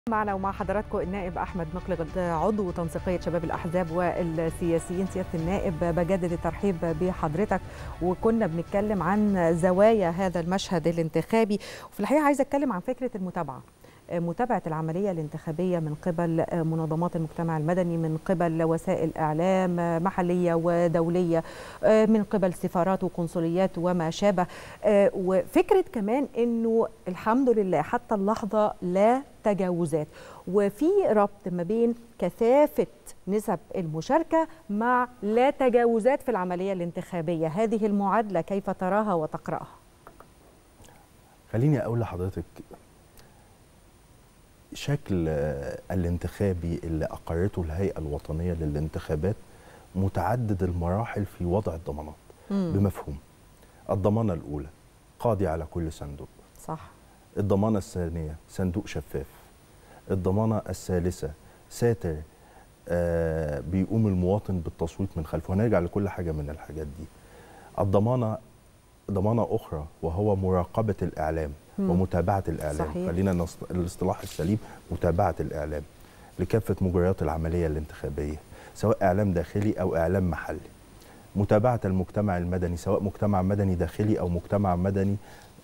معنا ومع حضراتكم النائب احمد مقلد عضو تنسيقيه شباب الاحزاب والسياسيين سياده النائب بجدد الترحيب بحضرتك وكنا بنتكلم عن زوايا هذا المشهد الانتخابي وفي الحقيقه عايزه اتكلم عن فكره المتابعه متابعه العمليه الانتخابيه من قبل منظمات المجتمع المدني من قبل وسائل اعلام محليه ودوليه من قبل سفارات وقنصليات وما شابه وفكره كمان انه الحمد لله حتى اللحظه لا تجاوزات وفي ربط ما بين كثافه نسب المشاركه مع لا تجاوزات في العمليه الانتخابيه هذه المعادله كيف تراها وتقراها خليني اقول لحضرتك شكل الانتخابي اللي اقرته الهيئه الوطنيه للانتخابات متعدد المراحل في وضع الضمانات مم. بمفهوم الضمانه الاولى قاضي على كل صندوق صح الضمانه الثانيه صندوق شفاف الضمانه الثالثه ساتر آه بيقوم المواطن بالتصويت من خلفه هنرجع لكل حاجه من الحاجات دي الضمانه ضمانه اخرى وهو مراقبه الاعلام مم. ومتابعه الاعلام صحيح. خلينا الاصطلاح السليم متابعه الاعلام لكافه مجريات العمليه الانتخابيه سواء اعلام داخلي او اعلام محلي متابعه المجتمع المدني سواء مجتمع مدني داخلي او مجتمع مدني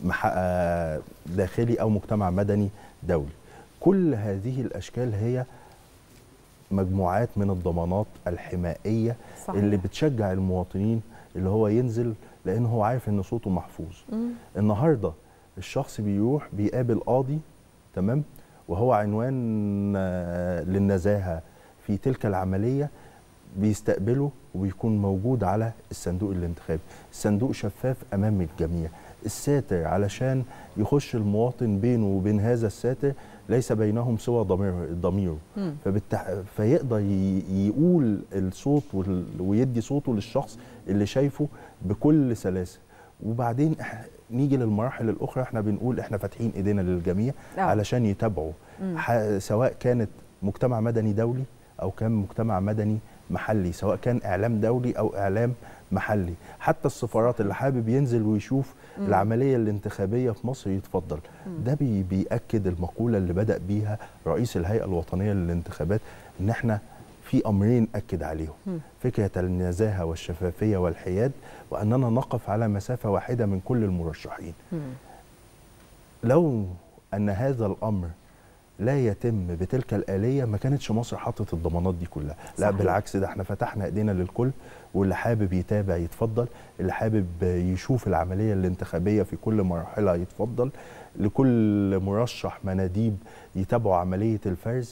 داخلي او مجتمع مدني دولي كل هذه الاشكال هي مجموعات من الضمانات الحمائيه صحيح. اللي بتشجع المواطنين اللي هو ينزل لان هو عارف ان صوته محفوظ مم. النهارده الشخص بيروح بيقابل قاضي تمام وهو عنوان للنزاهه في تلك العمليه بيستقبله وبيكون موجود على الصندوق الانتخابي الصندوق شفاف امام الجميع الساتر علشان يخش المواطن بينه وبين هذا الساتر ليس بينهم سوى ضمير ضميره فبالتح... فيقدر يقول الصوت ويدي صوته للشخص اللي شايفه بكل سلاسه وبعدين نيجي للمراحل الاخرى احنا بنقول احنا فاتحين ايدينا للجميع أوه. علشان يتابعوا سواء كانت مجتمع مدني دولي او كان مجتمع مدني محلي سواء كان اعلام دولي او اعلام محلي حتى السفارات اللي حابب ينزل ويشوف مم. العمليه الانتخابيه في مصر يتفضل مم. ده بي بياكد المقوله اللي بدا بيها رئيس الهيئه الوطنيه للانتخابات ان احنا في امرين اكد عليهم مم. فكره النزاهه والشفافيه والحياد واننا نقف على مسافه واحده من كل المرشحين مم. لو ان هذا الامر لا يتم بتلك الآلية ما كانتش مصر حطت الضمانات دي كلها صحيح. لا بالعكس ده احنا فتحنا ايدينا للكل واللي حابب يتابع يتفضل اللي حابب يشوف العملية الانتخابية في كل مراحلها يتفضل لكل مرشح مناديب يتابعوا عملية الفرز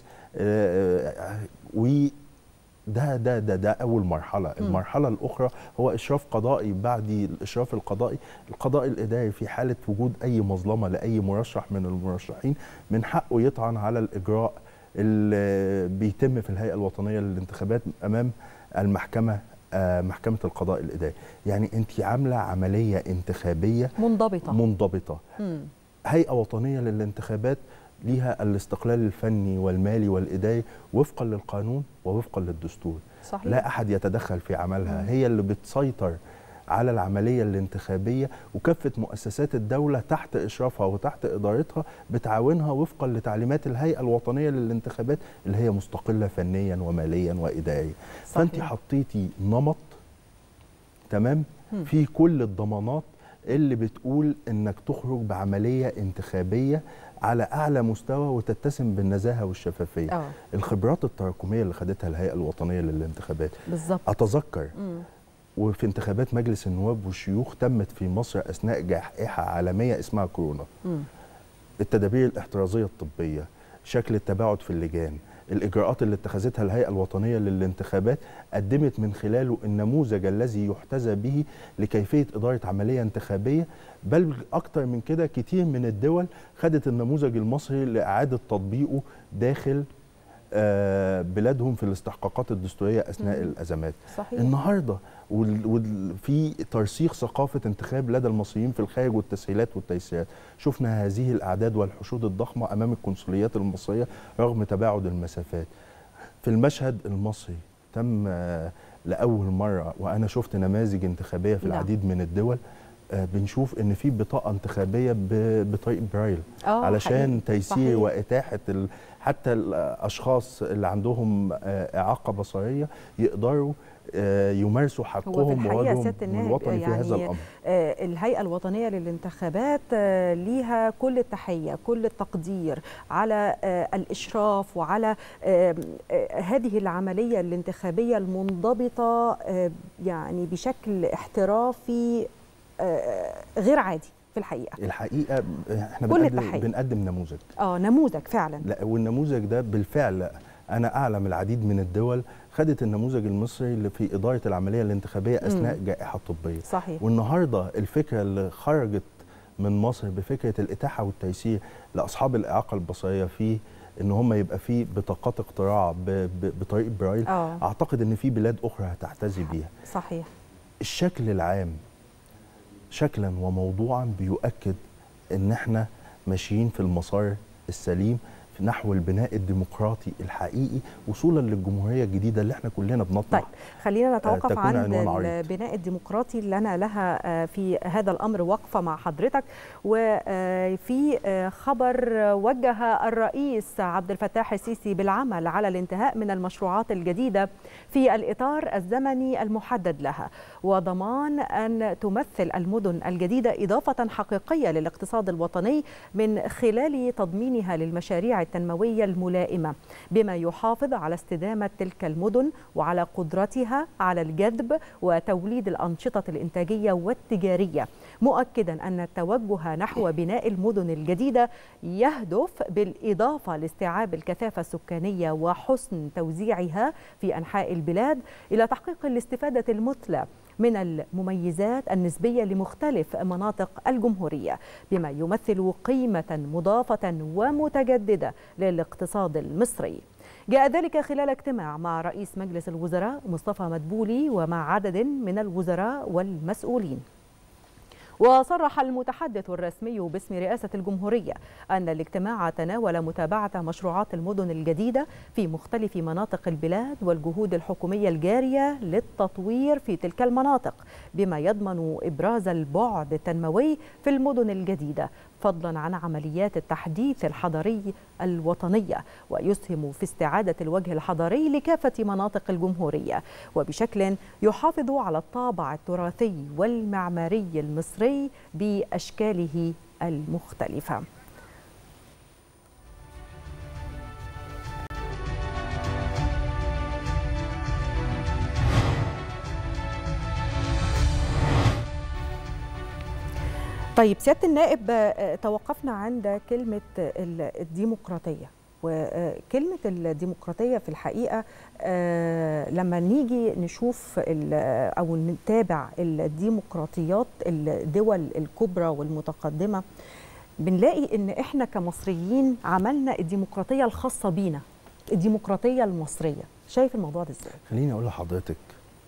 و ده ده ده ده اول مرحله م. المرحله الاخرى هو اشراف قضائي بعد الاشراف القضائي القضاء الاداري في حاله وجود اي مظلمه لاي مرشح من المرشحين من حقه يطعن على الاجراء اللي بيتم في الهيئه الوطنيه للانتخابات امام المحكمه آه محكمه القضاء الاداري يعني انت عامله عمليه انتخابيه منضبطه منضبطه م. هيئه وطنيه للانتخابات ليها الاستقلال الفني والمالي والاداري وفقا للقانون ووفقا للدستور صحيح. لا احد يتدخل في عملها مم. هي اللي بتسيطر على العمليه الانتخابيه وكافه مؤسسات الدوله تحت اشرافها وتحت ادارتها بتعاونها وفقا لتعليمات الهيئه الوطنيه للانتخابات اللي هي مستقله فنيا وماليا واداريا فانت حطيتي نمط تمام مم. في كل الضمانات اللي بتقول انك تخرج بعمليه انتخابيه على اعلى مستوى وتتسم بالنزاهه والشفافيه أوه. الخبرات التراكميه اللي خدتها الهيئه الوطنيه للانتخابات بالظبط اتذكر مم. وفي انتخابات مجلس النواب والشيوخ تمت في مصر اثناء جائحه عالميه اسمها كورونا مم. التدابير الاحترازيه الطبيه شكل التباعد في اللجان الاجراءات اللي اتخذتها الهيئه الوطنيه للانتخابات قدمت من خلاله النموذج الذي يحتذى به لكيفيه اداره عمليه انتخابيه بل اكتر من كده كتير من الدول خدت النموذج المصري لاعاده تطبيقه داخل بلادهم في الاستحقاقات الدستوريه اثناء مم. الازمات صحيح. النهارده وفي ترسيخ ثقافه انتخاب لدى المصريين في الخارج والتسهيلات والتيسيرات شفنا هذه الاعداد والحشود الضخمه امام القنصليات المصريه رغم تباعد المسافات في المشهد المصري تم لاول مره وانا شفت نماذج انتخابيه في العديد من الدول آه، بنشوف ان في بطاقه انتخابيه ب- بطريقه برايل آه، علشان حقيقي. تيسير صحيح. واتاحه ال... حتى الاشخاص اللي عندهم آه، اعاقه بصريه يقدروا آه، يمارسوا حقهم الحقيقة وواجبهم سيادة النائب الوطني في هذا يعني الامر آه، الهيئة الوطنية للانتخابات آه، ليها كل التحية كل التقدير على آه، الإشراف وعلى آه، آه، هذه العملية الانتخابية المنضبطة آه، يعني بشكل احترافي آه، غير عادي في الحقيقة الحقيقه احنا كل بنقدم, التحية. بنقدم نموذج اه نموذج فعلا لا والنموذج ده بالفعل انا اعلم العديد من الدول خدت النموذج المصري اللي في اداره العمليه الانتخابيه اثناء جائحه طبيه صحيح والنهارده الفكره اللي خرجت من مصر بفكره الاتاحه والتيسير لاصحاب الاعاقه البصريه في ان هم يبقى في بطاقات اقتراع ب- ب- بطريقه برايل اه اعتقد ان في بلاد اخرى هتحتذي بيها صحيح الشكل العام شكلا وموضوعا بيؤكد ان احنا ماشيين في المسار السليم في نحو البناء الديمقراطي الحقيقي وصولا للجمهوريه الجديده اللي احنا كلنا بنطمح طيب خلينا نتوقف تكون عند عنوان عريض. البناء الديمقراطي اللي انا لها آه، في هذا الامر وقفه مع حضرتك وفي خبر وجه الرئيس عبد الفتاح السيسي بالعمل على الانتهاء من المشروعات الجديده في الاطار الزمني المحدد لها وضمان ان تمثل المدن الجديده اضافه حقيقيه للاقتصاد الوطني من خلال تضمينها للمشاريع التنمويه الملائمه بما يحافظ على استدامه تلك المدن وعلى قدرتها على الجذب وتوليد الانشطه الانتاجيه والتجاريه مؤكدا ان التوجه نحو بناء المدن الجديده يهدف بالاضافه لاستيعاب الكثافه السكانيه وحسن توزيعها في انحاء البلاد الى تحقيق الاستفاده المثلى من المميزات النسبيه لمختلف مناطق الجمهوريه بما يمثل قيمه مضافه ومتجدده للاقتصاد المصري جاء ذلك خلال اجتماع مع رئيس مجلس الوزراء مصطفى مدبولي ومع عدد من الوزراء والمسؤولين وصرح المتحدث الرسمي باسم رئاسة الجمهورية أن الاجتماع تناول متابعة مشروعات المدن الجديدة في مختلف مناطق البلاد والجهود الحكومية الجارية للتطوير في تلك المناطق بما يضمن إبراز البعد التنموي في المدن الجديدة فضلا عن عمليات التحديث الحضري الوطنية ويسهم في استعادة الوجه الحضري لكافة مناطق الجمهورية وبشكل يحافظ على الطابع التراثي والمعماري المصري بأشكاله المختلفة طيب سياده النائب آه، توقفنا عند كلمه ال- الديمقراطيه وكلمه الديمقراطيه في الحقيقه آه، لما نيجي نشوف ال- او نتابع الديمقراطيات الدول الكبرى والمتقدمه بنلاقي ان احنا كمصريين عملنا الديمقراطيه الخاصه بينا الديمقراطيه المصريه شايف الموضوع ده ازاي خليني اقول لحضرتك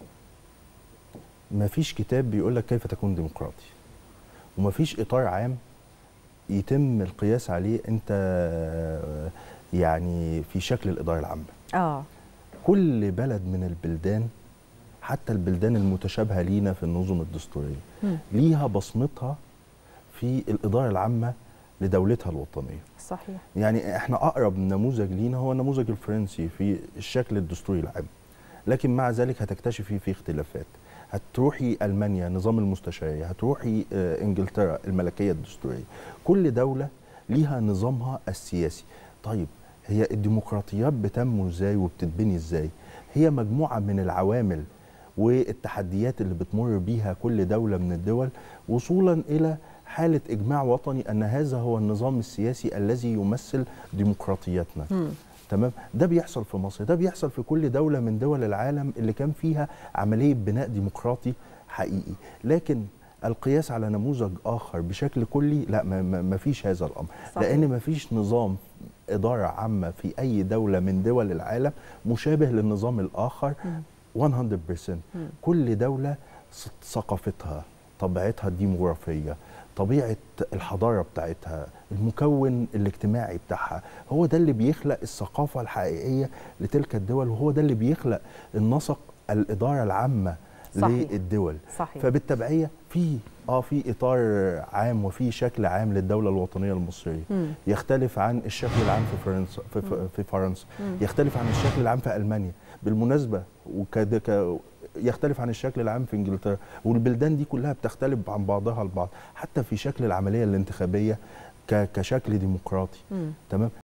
ما فيش كتاب بيقول لك كيف تكون ديمقراطي وما فيش اطار عام يتم القياس عليه انت آه، يعني في شكل الاداره العامه اه كل بلد من البلدان حتى البلدان المتشابهه لينا في النظم الدستوريه مم. ليها بصمتها في الاداره العامه لدولتها الوطنيه صحيح يعني احنا اقرب نموذج لينا هو النموذج الفرنسي في الشكل الدستوري العام لكن مع ذلك هتكتشفي فيه اختلافات هتروحي المانيا نظام المستشاريه هتروحي آه، انجلترا الملكيه الدستوريه كل دوله ليها نظامها السياسي طيب هي الديمقراطيات بتنمو ازاي وبتتبني ازاي هي مجموعه من العوامل والتحديات اللي بتمر بيها كل دوله من الدول وصولا الى حاله اجماع وطني ان هذا هو النظام السياسي الذي يمثل ديمقراطيتنا مم. تمام ده بيحصل في مصر ده بيحصل في كل دولة من دول العالم اللي كان فيها عملية بناء ديمقراطي حقيقي لكن القياس على نموذج آخر بشكل كلي لا ما- ما ما فيش هذا الأمر صحيح. لأن ما فيش نظام إدارة عامة في أي دولة من دول العالم مشابه للنظام الآخر مم. 100% مم. كل دولة ث- ثقافتها طبيعتها الديموغرافية طبيعة الحضارة بتاعتها المكون الاجتماعي بتاعها هو ده اللي بيخلق الثقافة الحقيقية لتلك الدول وهو ده اللي بيخلق النسق الإدارة العامة صحيح. للدول صحيح فبالتبعية في اه في اطار عام وفي شكل عام للدوله الوطنيه المصريه مم. يختلف عن الشكل العام في فرنسا في, مم. في, في فرنسا مم. يختلف عن الشكل العام في المانيا بالمناسبه وكد ك يختلف عن الشكل العام في انجلترا والبلدان دي كلها بتختلف عن بعضها البعض حتى في شكل العمليه الانتخابيه ك- كشكل ديمقراطي مم. تمام